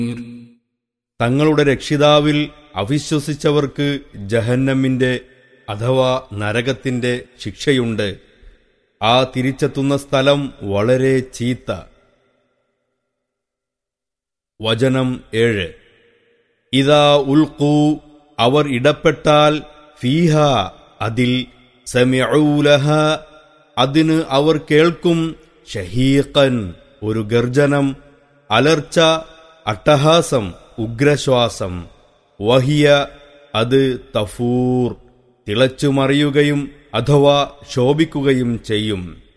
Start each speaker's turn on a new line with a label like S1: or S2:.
S1: തങ്ങളുടെ രക്ഷിതാവിൽ അവിശ്വസിച്ചവർക്ക് ജഹന്നമിന്റെ അഥവാ നരകത്തിന്റെ ശിക്ഷയുണ്ട് ആ തിരിച്ചെത്തുന്ന സ്ഥലം വളരെ ചീത്ത വചനം ഏഴ് ഇതാ ഉൽക്കൂ അവർ ഇടപെട്ടാൽ ഫീഹ അതിൽ സമയഊലഹ അതിന് അവർ കേൾക്കും ഷഹീഖൻ ഒരു ഗർജനം അലർച്ച അട്ടഹാസം ഉഗ്രശ്വാസം വഹിയ അത് തഫൂർ തിളച്ചുമറിയുകയും അഥവാ ശോഭിക്കുകയും ചെയ്യും